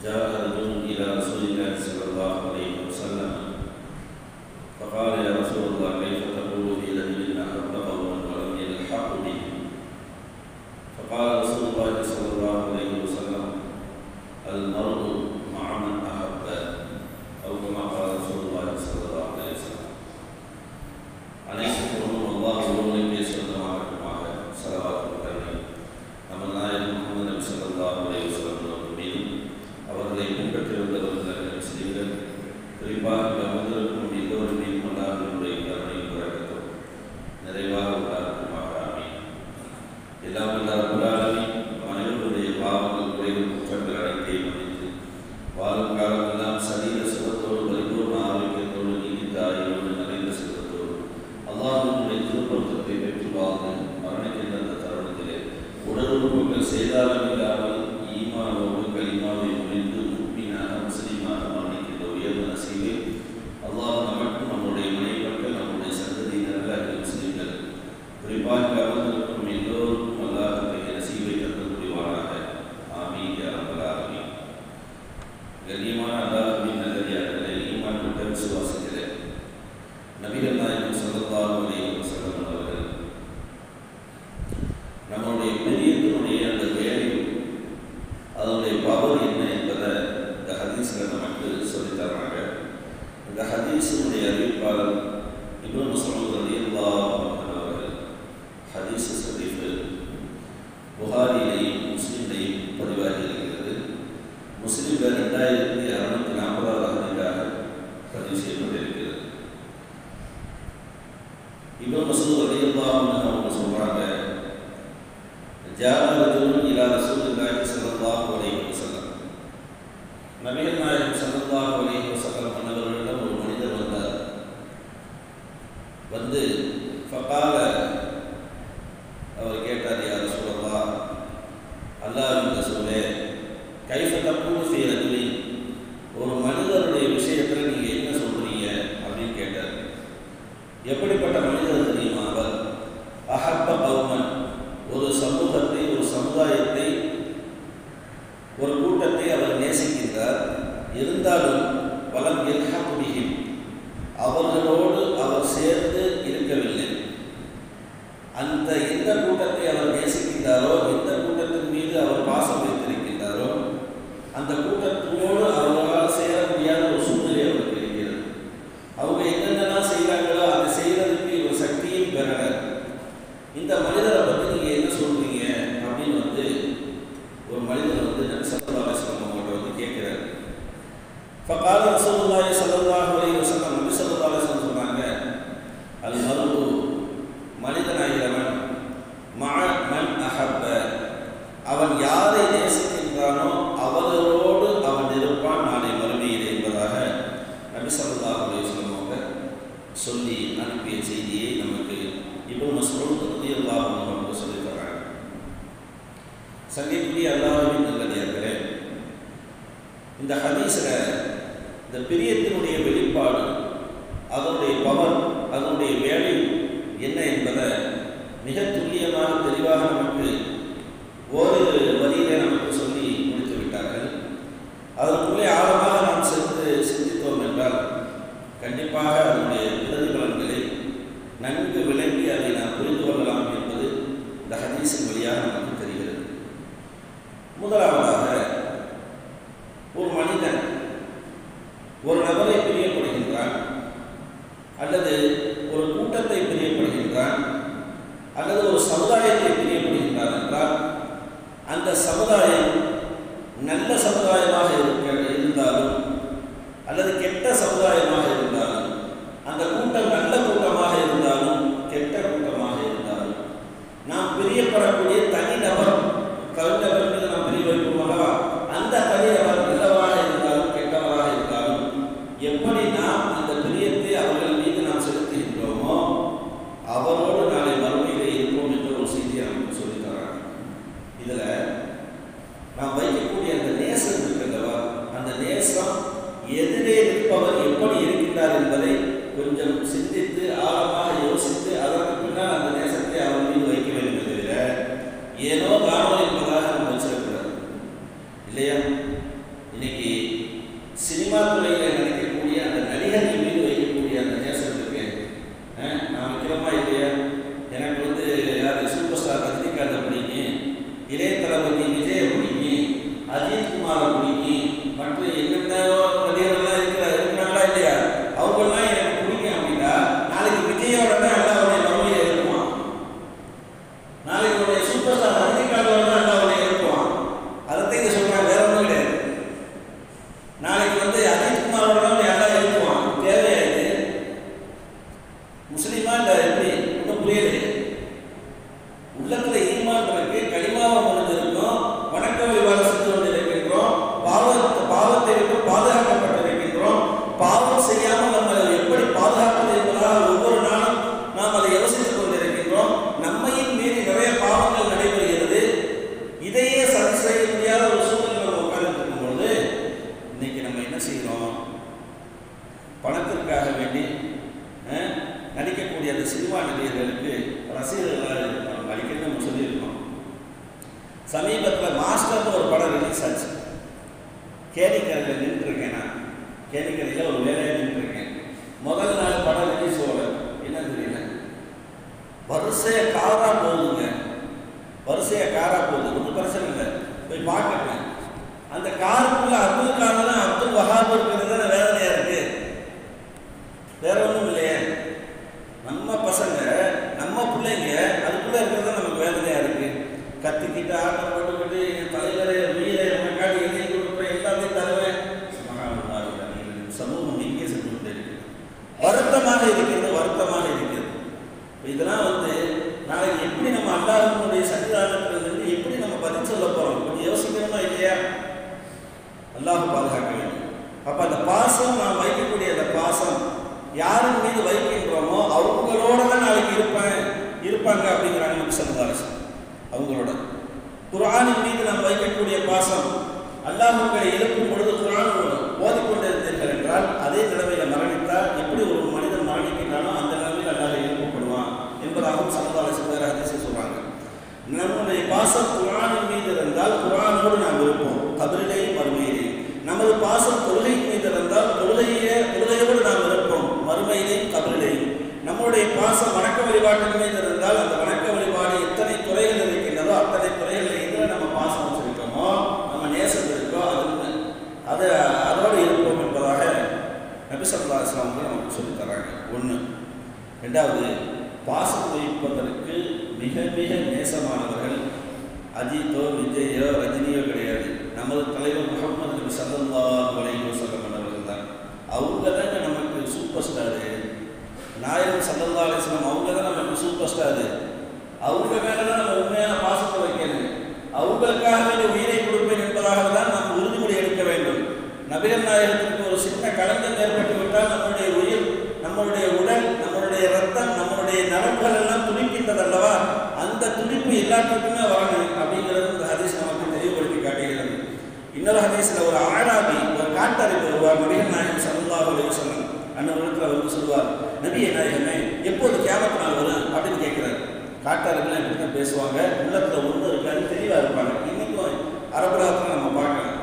جاء رجل إلى رسول الله صلى الله عليه وسلم فقال يا رسول الله كيف تقول في رجل أحب قوما ولم يلحق بهم فقال رسول الله صلى الله عليه وسلم المرء مع من أحب أو كما قال رسول الله صلى الله عليه وسلم அனைத்துக்கும் அல்லாஹ் ஒருவனுக்கே சொந்தமாகட்டுமாக செலவாக்கப்படுகிறது நம்ம நாயகம் முகமது நபி ஸல்லல்லாஹு அலைஹி வஸல்லம் அவர்கள் மீதும் அவர்களை பின்பற்றிருந்தவர்கள் முஸ்லிம்கள் குறிப்பாக அமர்ந்திருக்கும் எல்லோரும் மீதும் அல்லாஹினுடைய கருணை பிறக்கட்டும் நிறைவாக உண்டாகட்டுமாக ஆமீன் எல்லாம் வல்ல ரப்பல் ஆலமீன் மனிதர்களுடைய பாவங்கள் குறைகள் குற்றங்கள் அனைத்தையும் மன்னித்து வாழும் காலமெல்லாம் சரீர சுகத்தோடு பரிபூர்ண ஆரோக்கியத்தோடு நீடித்த ஆயுளோடு நிறைந்த செல்வத்தோடு அல்லாஹ்வினுடைய திருப்பொருத்தத்தை பெற்று வாழ்ந்து மரணிக்கின்ற அந்த தருணத்திலே உடல் உறுப்புகள் செய்தாலும் இல்லாமல் ஈமானோடு களிமாவை முடிந்து முக்மீனாக முஸ்லீமாக மரணிக்கின்ற உயர்ந்த நசீவை அல்லாஹ் நமக்கும் நம்முடைய மனைவர்கள் நம்முடைய சந்ததியினர்கள் முஸ்லீம்கள் குறிப்பாக அமர்ந்திருக்கும் எல்லோருக்கும் அல்லாஹ் தன்னுடைய நசீவை தந்து புரிவானாக ஆமீன் யா ரப்பல் ஆலமீன் கண்ணியமான அல்லாஹ்வின் நல்லடியார்களே ஈமான் விட்ட விசுவாசிகளே நபிகள் நாயகம் ஸல்லல்லாஹு அலைஹி வஸல்லம் அவர்கள் நம்முடைய பிரியத்தினுடைய அந்த வேல்யூ அதனுடைய பவர் என்ன என்பதை இந்த ஹதீஸில் நமக்கு சொல்லித் தர்றாங்க இந்த ஹதீஸினுடைய அறிவிப்பாளர் இப்னு மஸ்ஊத் ரலியல்லாஹு அன்ஹு அவர்கள் ஹதீஸ் ஷரீஃப் புகாரியிலையும் முஸ்லிம்லையும் பதிவாகி இருக்கிறது முஸ்லிம்கள் ரெண்டாயிரத்தி அறுநூத்தி நாற்பதாவது ஹதீஸாக பதிவு செய்யப்பட்டிருக்கிறது இப்னு மஸ்ஊத் ரலியல்லாஹு அன்ஹு அவங்க சொல்றாங்க ஜாஅ ரஜுலுன் இலா ரசூலில்லாஹி ஸல்லல்லாஹு அலைஹி வஸல்லம் நபிகள் நாயகம் ஸல்லல்லாஹு அலைஹி வஸல்லம் அன்னவர்களிடம் ஒரு மனிதர் வந்தார் வந்து ஃபகால அவர் கேட்டார் யா ரசூலல்லாஹ் அல்லாஹ்வின் ரசூலே கைஃப தக்கூனு ஃபீ ரஜுலின் ஒரு மனிதருடைய விஷயத்தில் நீங்கள் என்ன சொல்றீங்க அப்படின்னு கேட்டார் எப்படிப்பட்ட மனிதர் தெரியுமா அவர் அஹப்ப கௌமன் ஒரு சமூகத்தை ஒரு சமுதாயத்தை ஒரு கூட்டத்தை அவர் நேசிக்கின்றார் இருந்தாலும் வலம் எல்ஹாபுடியும் அவர்களோடு அவர் சேர்ந்து இருக்கவில்லை அந்த எந்த கூட்டத்தை அவர் நேசிக்கின்றாரோ எந்த கூட்டத்தின் மீது அவர் பாசம் வைத்திருக்கின்றாரோ அந்த கூட்டத்தோடு அவர்களால் சேர முடியாத ஒரு சூழ்நிலை அவருக்கு இருக்கிறது அவங்க என்னென்னலாம் செய்கிறாங்களோ அதை செய்கிறதுக்கு ஒரு சக்தியும் பெறல இந்த மனிதரை பற்றி நீங்கள் என்ன சொல்றீங்க அப்படின்னு வந்து ஒரு மனிதர் வந்து நபிசல்லா அலிஸ்லாம் அவங்கள்ட்ட வந்து கேட்குறாரு ஃபகால ரசூலுல்லாஹி ஸல்லல்லாஹு அலைஹி வஸல்லம் நபி ஸல்லல்லாஹு அலைஹி வஸல்லம் சொன்னாங்க அல் மருது மனிதனாகிறவன் மஅ மன் அஹப்ப அவன் யாரை நேசிக்கின்றானோ அவர்களோடு அவன் இருப்பான் நாளை மறுமையில் என்பதாக நபி ஸல்லல்லாஹு அலைஹி வஸல்லம் அவங்க சொல்லி அனுப்பிய செய்தியை நமக்கு இப்போ மஸ்ரூத் ரலியல்லாஹு அன்ஹு அவங்க சொல்லி தர்றாங்க சங்கீக்குரிய அல்லாஹ்வின் நல்லடியார்களே இந்த ஹதீஸில் இந்த பிரியத்தினுடைய வெளிப்பாடு அதனுடைய பவர் அதனுடைய வேலை என்ன என்பதை மிக துல்லியமாக தெளிவாக நமக்கு ஓரிரு வரியிலே நமக்கு சொல்லி முடித்து விட்டார்கள் அதற்குள்ளே ஆழமாக நாம் சென்று சிந்தித்தோம் என்றால் கண்டிப்பாக அதனுடைய பிரதிபலன்களை நன்கு விளங்கி அதை நாம் புரிந்து கொள்ளலாம் என்பது இந்த ஹதீஸின் வழியாக நமக்கு தெரிகிறது முதலாவதாக ஒரு மனிதன் ஒரு நபரை பிரியப்படுகின்றான் அல்லது ஒரு கூட்டத்தை பிரியப்படுகின்றான் அல்லது ஒரு சமுதாயத்தை பிரியப்படுகின்றான் என்றால் அந்த சமுதாயம் நல்ல சமுதாயமாக இருக்க இருந்தாலும் அல்லது கெட்ட சமுதாயமாக இருந்தாலும் அந்த கூட்டம் நல்ல கூட்டமாக இருந்தாலும் கெட்ட கூட்டமாக இருந்தாலும் நாம் பிரியப்படக்கூடிய தனிநபர் தனிநபர் மீது நாம் பிரிய வைப்போம் அல்லவா அந்த தனிநபர் நல்லவராக இருந்தாலும் கெட்டவராக இருந்தாலும் எப்படி நாம் அந்த பிரியத்தை அவர்கள் மீது நாம் செலுத்துகின்றோமோ அவரோடு நாளை மறுமையிலே இருப்போம் என்ற ஒரு செய்தியை நமக்கு சொல்லித் தராங்க இதில் நாம் வைக்கக்கூடிய அந்த நேசம் இருக்கின்றவா அந்த நேசம் எதிரே நிற்பவர் எப்படி இருக்கின்றார் என்பதை கொஞ்சம் சிந்தித்து ஆழமாக யோசித்து அதற்கு பின்னால் அந்த நேசத்தை அவர் மீது வைக்க வேண்டும் தவிர ஏனோ தானோ என்பதாக நம்ம வச்சிடக்கூடாது இல்லையா இன்னைக்கு சினிமா துறையில் நடிக்கக்கூடிய அந்த நடிகர்கள் மீது வைக்கக்கூடிய அந்த நேசம் இருக்கு அஹ், நான் வைக்கிறோமா இல்லையா எனக்கு வந்து யார் சூப்பர் ஸ்டார் ரஜினிகாந்தை பிடிக்கும் இளைய தளபதி விஜயை பிடிக்கும் அஜித் குமாரை பிடிக்கும் மற்ற என்னென்ன நடிகர்கள்லாம் இருக்கிற இருக்கிறாங்களா இல்லையா அவங்கெல்லாம் எனக்கு பிடிக்கும் அப்படின்னா நாளைக்கு விஜயோட தான் அல்லாவுடைய மறுமையை இருக்குமா நாளைக்கு உடைய சூப்பர் ஸ்டார் ரஜினிகாந்தோட தான் அல்லாவுடைய இருக்குமா அதைத்தான் இங்கே சொல்கிறாங்க வேற ஒன்றும் கிடையாது நாளைக்கு வந்து அஜித் குமாரோட தான் எல்லாம் இருக்குவான் தேவையா இது முஸ்லீமா இல்லை எப்படி ஒன்றும் புரியலையே உள்ளத்துல ஈமான் இருக்கு களிமாவை முடிஞ்சிருக்கும் வணக்க வழிபாடு செஞ்சு கொண்டிருக்கின்றோம் பாவத்தை பாவத்தை விட்டு பாதுகாக்கப்பட்டிருக்கின்றோம் பாவம் செய்யாமல் நம்ம எப்படி பாதுகாப்பது என்பதாக ஒவ்வொரு நாளும் நாம் அதை யோசித்துக் கொண்டிருக்கின்றோம் நம்மையும் மீறி நிறைய பாவங்கள் நடைபெறுகிறது இதையே சரி செய்ய முடியாத ஒரு சூழ்நிலை நம்ம உட்கார்ந்துட்டு இருக்கும்போது இன்னைக்கு நம்ம என்ன செய்கிறோம் பணத்திற்காக வேண்டி அஹ், நடிக்கக்கூடிய அந்த சினிமா நடிகர்களுக்கு ரசிகர்களாக இருக்கணும் அடிக்கடி நம்ம சொல்லியிருக்கோம் சமீபத்தில் மாஸ்டர்னு ஒரு படம் ரிலீஸ் ஆச்சு கேணிக்கரையில் நின்றுருக்கேன் நான் கேணிக்கரையில் ஒரு வேலையாக நின்றுருக்கேன் முதல் நாள் படம் ரிலீஸ் ஓட என்ன தெரியல வரிசைய காரா போகுதுங்க வரிசைய காரா போகுது ஒன்றும் பிரச்சனை இல்லை போய் பார்க்கட்டேன் அந்த காருக்குள்ள அப்துல் காலம் அப்துல் வஹாப் இருக்கிறது தானே வேதனையா இருக்கு வேற ஒன்றும் இல்லையே நம்ம பசங்க நம்ம பிள்ளைங்க அதுக்குள்ள இருக்கிறது தான் நமக்கு வேதனையா இருக்கு கத்திக்கிட்டு ஆட்டம் போட்டுக்கிட்டு என் தலைவரே உயிரை உனக்காக எதையும் கொடுப்பேன் எல்லாத்தையும் தருவேன் சுபஹானல்லாஹ், அலீம். சமூகம் எங்கே சென்று கொண்டு இருக்கு வருத்தமாக இருக்கிறது வருத்தமாக இருக்கிறது இதெல்லாம் வந்து நாளைக்கு எப்படி நம்ம அல்லாஹ்வுடைய சன்னிதானத்தில் இருந்து எப்படி நம்ம பதில் சொல்ல போறோம் கொஞ்சம் யோசிக்கணுமா இல்லையா அல்லாஹ் பாதுகாக்க வேண்டும் அப்ப அந்த பாசம் நாம் வைக்கக்கூடிய அந்த பாசம் யாரின் மீது வைக்கின்றோமோ அவங்களோட தான் நாளைக்கு இருப்பேன் இருப்பாங்க அப்படிங்கிறாங்க நபி ஸல்லல்லாஹு அலைஹி வஸல்லம். அவங்களோட குர்ஆனின் மீது நாம் வைக்கக்கூடிய பாசம் அல்லாஹ் உங்களை எழுப்பும் பொழுது குர்ஆன் ஓதிக்கொண்டிருந்தீர்கள் என்றால் அதே நிலைமையில மரணித்தால் எப்படி ஒரு மனிதன் மரணிக்கின்றானோ அந்த நிலைமையில் அல்லாஹ் எழுப்பப்படுவான் என்பதாகவும் ஸல்லல்லாஹு அலைஹி வஸல்லம் ஹதீஸில் சொல்றாங்க நம்முடைய பாசம் குரானின் மீது இருந்தால் குரானோடு நாம் இருப்போம் கபிரிலையும் மறுமையிலையும் நமது பாசம் தொழுகையின் மீது இருந்தால் தொழுகையே தொழுகையோடு நாம் இருப்போம் மறுமையிலையும் கபிரிலையும் நம்முடைய பாசம் வணக்க வழிபாட்டின் மீது இருந்தால் அந்த வணக்க வழிபாடு எத்தனை துறைகள் இருக்கின்றதோ அத்தனை துறைகளில் எதில் நம்ம பாசம் வச்சிருக்கோமோ நம்ம நேசம் இருக்கோ அது அது அதோடு இருப்போம் என்பதாக நபிசல்லா இஸ்லாம் வந்து நமக்கு சொல்லித் தராங்க ஒன்று ரெண்டாவது பாசம் வைப்பதற்கு மிக மிக நேசமானவர்கள் அஜித்தோ விஜயோ ரஜினியோ கிடையாது நமது தலைவர் முகமது நபி சல்லல்லாஹு அலைஹி வஸல்லம் அவர்கள் தான் அவங்க தாங்க நமக்கு சூப்பர் ஸ்டாரு நாயகம் சல்லல்லா அலிஸ்லாம் அவங்க தான் நமக்கு சூப்பர் ஸ்டாரு அவங்க மேலே தான் நம்ம உண்மையான பாசத்தை வைக்கணும் அவங்களுக்காக வேண்டிய உயிரை கொடுப்பேன் என்பதாக தான் நாம் உறுதிமொழி எடுக்க வேண்டும் நபிகள் நாயகத்திற்கு ஒரு சின்ன களங்கம் ஏற்பட்டு விட்டால் நம்முடைய உயிர் நம்மளுடைய உடல் நம்மளுடைய ரத்தம் நம்மளுடைய நரம்புகள் எல்லாம் துடிக்கின்றது அல்லவா அந்த துடிப்பு எல்லாத்துக்குமே வரணும் அப்படிங்கிறது இந்த ஹதீஸ் நமக்கு தெளிவுபடுத்தி காட்டுகிறது இன்னொரு ஹதீஸ்ல ஒரு ஆராபி ஒரு காட்டறிவு வருவார் நபிகள் நாயகம் சல்லல்லாஹு அலைஹி வஸல்லம் அன்னவரத்தில் வந்து சொல்வார் நபியே நாயகமே எப்போது கியாமத் நாள் வரும் அப்படின்னு கேட்கிறார் காட்டாளர்கள் இப்படி தான் பேசுவாங்க உள்ளத்துல ஒன்று இருக்காது தெளிவாக இருப்பாங்க இன்னைக்கும் அரபுலகத்தில் நம்ம பார்க்கலாம்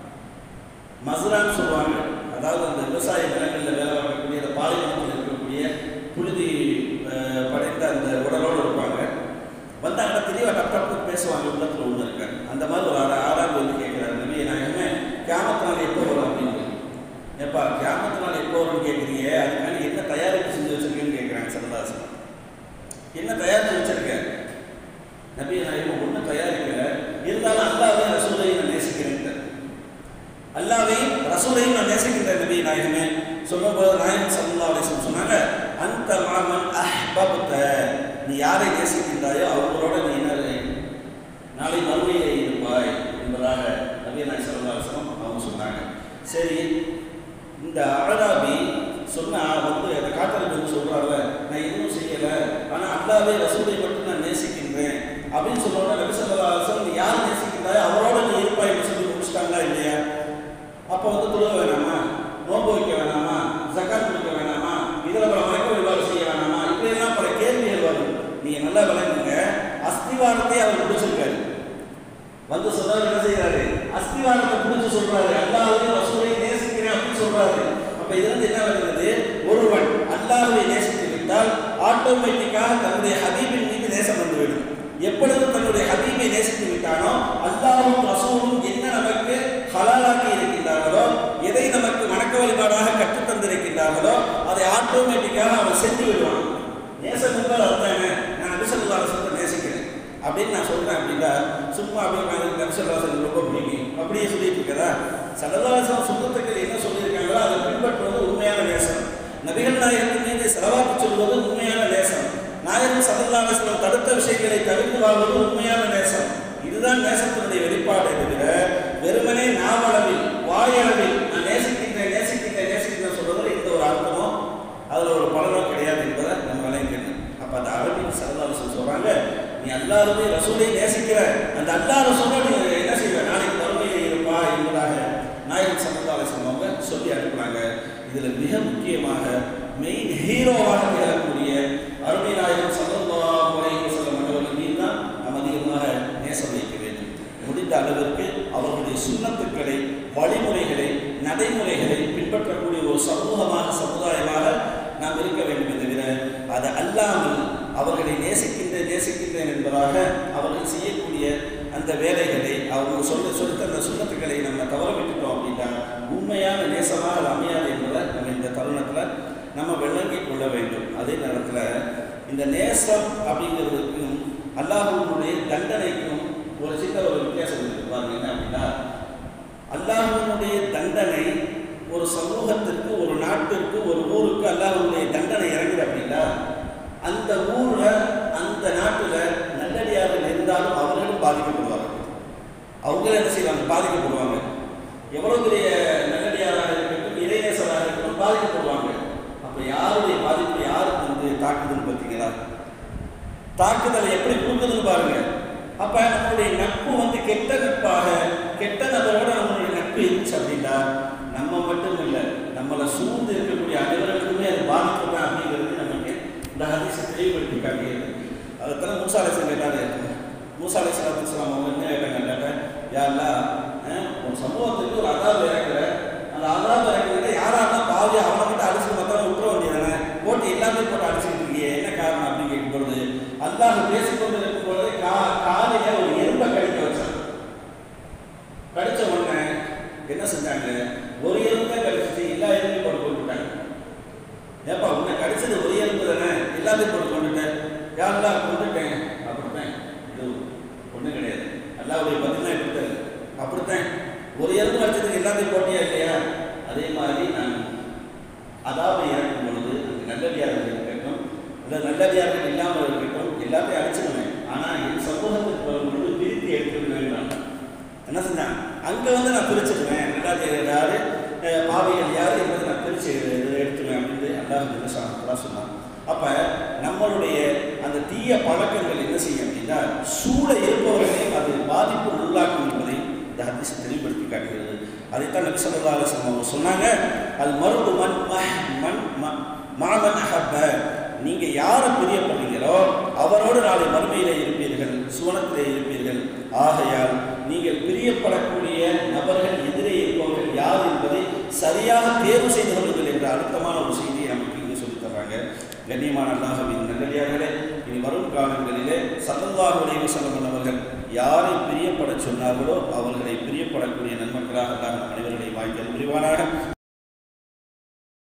மசுரான்னு சொல்லுவாங்க அதாவது அந்த விவசாய நிலங்களில் வேலை பார்க்கக்கூடிய அந்த பாலைவனத்தில் இருக்கக்கூடிய புழுதி அஹ், படைத்த அந்த உடலோடு இருப்பாங்க வந்தாங்கன்னா தெளிவாக டப் டப்னு பேசுவாங்க உள்ளத்தில் ஒன்று இருக்காங்க அந்த மாதிரி ஒரு ஆறா ஆறாவது வந்து கேட்குறாரு நபி நான் என்ன கியாமத்தினால் எப்போ வரும் அப்படின்னு ஏப்பா கியாமத்தினால் எப்போ வரும்னு கேட்குறீங்க அதுக்காண்டி என்ன தயாரிப்பு செஞ்சு வச்சிருக்கேன்னு கேட்குறாங்க சரதாசன் என்ன தயாரித்து வச்சிருக்க நபி நான் இன்னும் ஒன்றும் தயாரிக்கல இருந்தாலும் அல்லாவே ரசூலையும் நான் நேசிக்கிறேன் அல்லாவையும் ரசூலையும் நான் நேசிக்கின்றேன் நபி நாயகமே சொல்லும்போது நாயகம் சல்லா அலிஸ்லம் சொன்னாங்க அந்த மாமன் அஹ்பப்த நீ யாரை நேசிக்கின்றாயோ அவங்களோட நீ என்ன நாளை மறுமையிலே இருப்பாய் என்பதாக நபி நாய் சல்லா அலிஸ்லம் அவங்க சொன்னாங்க சரி இந்த அழகாபி சொன்னா வந்து அந்த காட்டலுக்கு வந்து சொல்றாருல நான் எதுவும் செய்யல ஆனா அல்லாவே ரசூலை மட்டும் நான் நேசிக்கின்றேன் அப்படின்னு சொல்றோட நபி சொல்லா நீ யார் நேசிக்கின்றாயோ அவரோட நீ இருப்பாய் என்று சொல்லி முடிச்சிட்டாங்களா இல்லையா அப்போ வந்து தொழுக வேணாமா நோன்பு வைக்க வேணாமா ஜக்காத் கொடுக்க வேணாமா இதில் பல மறைக்க வழிபாடு செய்ய வேணாமா இப்படியெல்லாம் பல கேள்விகள் வரும் நீங்க நல்லா விளங்குங்க அஸ்திவாரத்தை அவர் பிடிச்சிருக்காரு வந்து சொன்னவர் என்ன செய்யறாரு அஸ்திவாரத்தை பிடிச்சு சொல்றாரு அல்லா சொல்றாரு அப்ப இது வந்து என்ன வருகிறது ஒருவன் அல்லாஹ்வை நேசித்து விட்டால் ஆட்டோமேட்டிக்காக தன்னுடைய ஹபீபின் மீது நேசம் வந்துவிடும் எப்பொழுது தன்னுடைய ஹபீபை நேசித்து விட்டானோ அல்லாஹ்வும் ரசூலும் என்ன நமக்கு ஹலாலாக்கி இருக்கின்றார்களோ எதை நமக்கு வணக்க வழிபாடாக கற்றுத் தந்திருக்கின்றார்களோ அதை ஆட்டோமேட்டிக்காக அவன் செஞ்சு விடுவான் நேசம் என்பது அர்த்தம் என்ன நான் நபிசல்லா ரசத்தை நேசிக்கிறேன் அப்படின்னு நான் சொல்றேன் அப்படின்னா சும்மா அப்படியே உட்காந்து நபிசல்லாசன் ரொம்ப பிடிக்கும் அப்படியே சொல்லிட்டு இருக்கதா சல்லல்லாசன் சுத்தத்துக்கள் என்ன சொல்லியிருக்காங்களோ அதை பின்பற்றுவது உண்மையான நேசம் நபிகள் நாயகத்தின் மீது செலவாக்கு சொல்வது உண்மையான நேசம் நாயகம் சல்லல்லாசனம் தடுத்த விஷயங்களை தவிர்த்து வாழ்வது உண்மையான நேசம் இதுதான் நேசத்தினுடைய வெளிப்பாடை தவிர வெறுமனே நாவளவில் வாயளவில் நான் நேசிக்கின்றேன் நேசிக்கின்றேன் நேசிக்கின்றேன் சொல்றதுல எந்த ஒரு அர்த்தமோ அதுல ஒரு பலனோ கிடையாது என்பதை நம்ம விளங்கிக்கணும் அப்ப அந்த அரபின் சரதாலசன் சொல்றாங்க நீ அல்லாருமே ரசூலை நேசிக்கிற அந்த அல்லா ரசூலை நீ என்ன செய்வ நாளைக்கு வறுமையில இருப்பா என்பதாக நாயகன் சரதாலசன் அவங்க சொல்லி அனுப்புறாங்க இதுல மிக முக்கியமாக மெயின் ஹீரோவாக திகழக்கூடிய அருமை நாயகன் சல்லல்லாஹு அலைஹி வஸல்லம் அவர்கள் மீது தான் நாம் அதிகமாக நேசம் வைக்க வேண்டும் முடிந்த அளவிற்கு அவர்களுடைய சுண்ணத்துக்களை வழிமுறைகளை நடைமுறைகளை பின்பற்றக்கூடிய ஒரு சமூகமாக சமுதாயமாக நாம் இருக்க வேண்டும் தவிர அது அல்லாமல் அவர்களை நேசிக்கின்றேன் நேசிக்கின்றேன் என்பதாக அவர்கள் செய்யக்கூடிய அந்த வேலைகளை அவங்க சொல்ல சொல்லித்த அந்த சுண்ணத்துக்களை நம்ம தவற விட்டுட்டோம் அப்படின்னா உண்மையான நேசமாக அது அமையாது என்பதை நம்ம இந்த தருணத்தில் நம்ம விளங்கி கொள்ள வேண்டும் அதே நேரத்தில் இந்த நேசம் அப்படிங்கிறதுக்கும் அல்லாஹுடைய தண்டனைக்கும் ஒரு சின்ன ஒரு வித்தியாசம் இருக்கு பாருங்க என்ன அப்படின்னா அல்லாஹுடைய தண்டனை ஒரு சமூகத்திற்கு ஒரு நாட்டிற்கு ஒரு ஊருக்கு அல்லாஹுடைய தண்டனை இறங்குது அப்படின்னா அந்த ஊர்ல அந்த நாட்டுல நல்லடியார்கள் இருந்தாலும் அவர்களும் பாதிக்கப்படுவார்கள் அவங்களும் என்ன செய்வாங்க பாதிக்கப்படுவாங்க எவ்வளவு பெரிய நல்லடியாராக இருக்கட்டும் இறைநேசராக இருக்கட்டும் பாதிக்கப்படுவாங்க அப்ப யாருடைய பாதிப்பு யாருக்கு வந்து தாக்குதுன்னு பார்த்தீங்களா தாக்குதல் எப்படி கொடுக்குதுன்னு பாருங்க அப்ப நம்மளுடைய நட்பு வந்து கெட்ட நட்பாக கெட்ட நபரோட நம்மளுடைய நட்பு இருந்துச்சு அப்படின்னா நம்ம மட்டும் இல்லை நம்மளை சூழ்ந்து இருக்கக்கூடிய அனைவருக்குமே அது பாதிப்பு தான் அப்படிங்கிறது நமக்கு இந்த ஹதீஸை தெளிவுபடுத்தி காட்டுகிறது அதைத்தான் மூசாலேசன் கேட்டாரு மூசாலை சலாத்துலாம் அவங்க என்ன கேட்டாங்க கேட்டாங்க யாரெல்லாம் ஒரு சமூகத்துக்கு ஒரு அதாபு இறக்குற அந்த அதாபு இறக்குறத யாராக பாவி அவனை மட்டும் அடிச்சு மொத்தம் விட்டுற வேண்டியதானே போட்டு எல்லாமே போட்டு அடிச்சுட்டு இருக்கியே என்ன காரணம் அப்படின்னு கேட்கும் பொழுது அல்லாஹ் பேசிக்கொண்டு இருக்கும் பொழுது கா காலையில ஒரு எறும்பை கடிக்க வச்சான் கடிச்ச உடனே என்ன செஞ்சாங்க ஒரு எறும்பு தான் கடிச்சிச்சு எல்லா எறும்பையும் போட்டு கொண்டுட்டாங்க ஏப்பா உன்னை கடிச்சது ஒரு எறும்பு தானே எல்லாத்தையும் போட்டு கொண்டுட்டேன் யாரெல்லாம் கொண்டுட்டேன் அப்படித்தான் இது ஒன்றும் கிடையாது அல்லாவுடைய பதிலாம் இப்படித்தான் அப்படித்தான் ஒரு எறும்பு கடிச்சதுக்கு எல்லாத்தையும் போட்டியா இல்லையா அதே மாதிரி நான் அதாவது இறக்கும் பொழுது அங்கே நல்லடியார்கள் இருக்கட்டும் இல்லை நல்லடியார்கள் இல்லாமல் இருக்கட்டும் எல்லாத்தையும் அடிச்சிடுவேன் ஆனால் என் சமூகத்துக்கு வரும்பொழுது பிரித்து எடுத்துக்க வேண்டாம் என்ன செஞ்சான் அங்கே வந்து நான் பிரிச்சுடுவேன் நல்லடியார் யாரு அஹ் பாவிகள் யார் என்பதை நான் பிரித்து எடுத்துவேன் அப்படின்னு அல்லாஹ் தினசானத்தான் சொன்னான் அப்போ நம்மளுடைய அந்த தீய பழக்கங்கள் என்ன செய்யும் அப்படின்னா சூழ இருப்பவர்களையும் அது பாதிப்பு உள்ளாக்கும் என்பதை இந்த ஹதீஸ் தெளிவுபடுத்தி காட்டுகிறது அதைத்தான் நபி ஸல்லல்லாஹு அலைஹி வஸல்லம் அவங்க சொன்னாங்க அது மருது மன் மஹ் மன் ம- மாமன் அஹப்ப நீங்க யாரை பிரியப்படுறீங்களோ அவரோடு நாளை மறுமையிலே இருப்பீர்கள் சுவனத்திலே இருப்பீர்கள் ஆகையால் நீங்கள் பிரியப்படக்கூடிய நபர்கள் எதிரே இருப்பவர்கள் யார் என்பதை சரியாக தேர்வு செய்து கொள்ளுங்கள் என்ற அழுத்தமான ஒரு செய்தியை நமக்கு இங்கு சொல்லித் தர்றாங்க கண்ணியமான அல்லாஹவின் நல்லடியார்களே இனி வரும் காலங்களிலே சல்லல்லாஹு அலைஹி வஸல்லம் அவர்கள் யாரை பிரியப்பட சொன்னார்களோ அவர்களை பிரியப்படக்கூடிய நன்மக்களாக அல்லாஹ் நம் அனைவர்களை வாய்க்க புரிவானாக